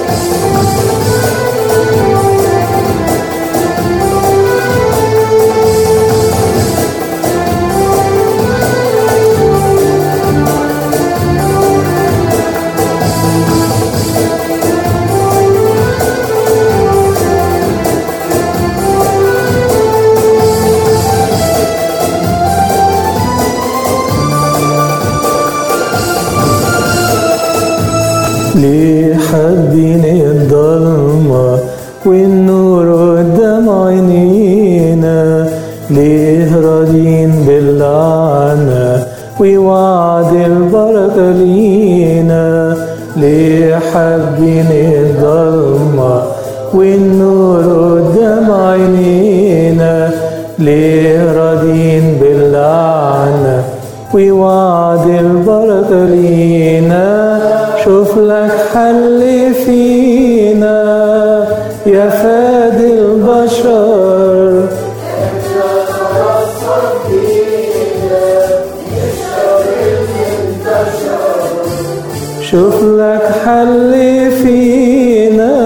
ليه حابين الضلمة والنور قدام عينينا ليه راضين باللعنة ووعد البركة لينا ليه حابين الضلمة والنور قدام عينينا ليه راضين باللعنة ووعد البركة لينا شوف لك حل فينا يا فادي البشر شوف لك حل فينا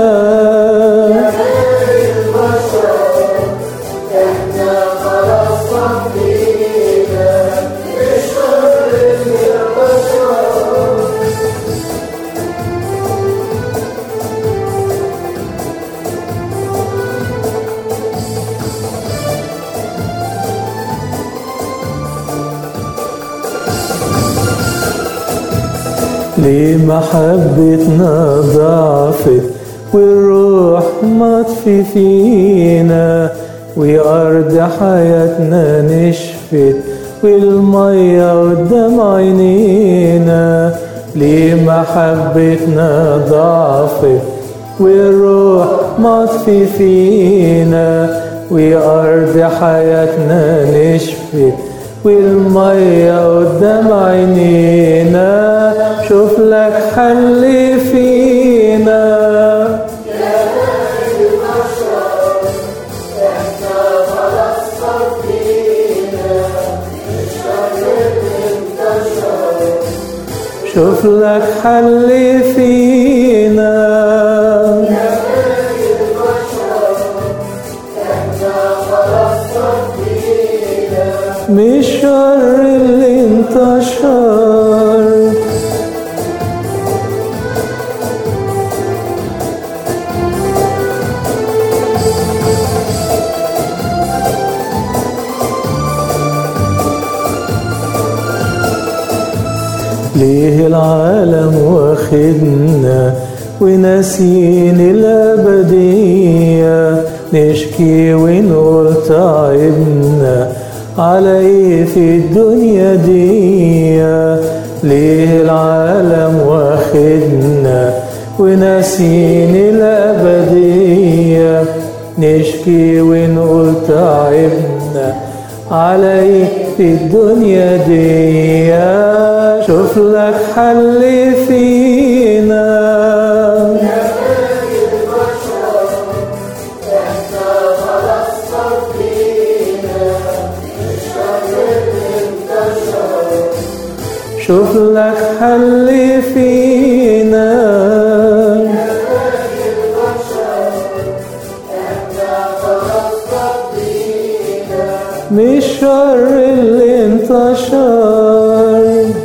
ليه محبتنا ضعفت والروح مطفي فينا وأرض حياتنا نشفت والمية قدام عينينا ليه محبتنا ضعفت والروح مطفي فينا وأرض حياتنا نشفت والمية قدام عينينا شوف لك حل فينا شوف لك حل فينا مش شر اللي انتشر ليه العالم واخدنا وناسين الأبدية نشكي ونقول تعبنا على ايه في الدنيا دي ليه العالم واخدنا وناسين الأبدية نشكي ونقول تعبنا على ايه في الدنيا دي شوف لك حل فينا شوف لك حل فينا مش شر اللي انتشر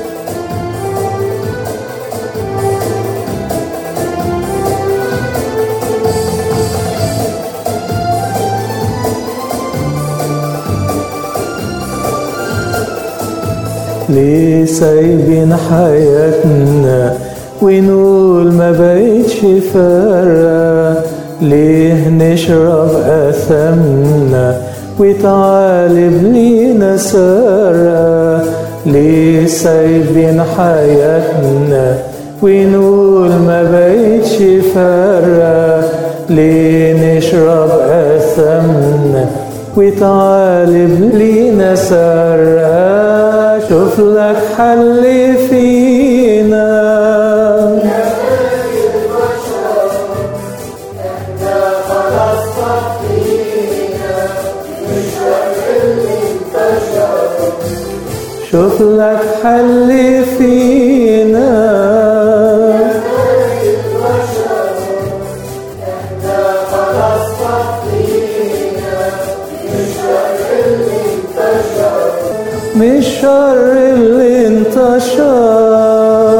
ليه سايبين حياتنا ونقول ما بقتش فارقة ليه نشرب أثمنا وتعالب لينا سارة ليه سايبين حياتنا ونقول ما بقتش فارقة ليه نشرب أثمنا وتعالب لينا سارة شوف لك حل فينا شوف لك حل فينا من الشر اللي انتشر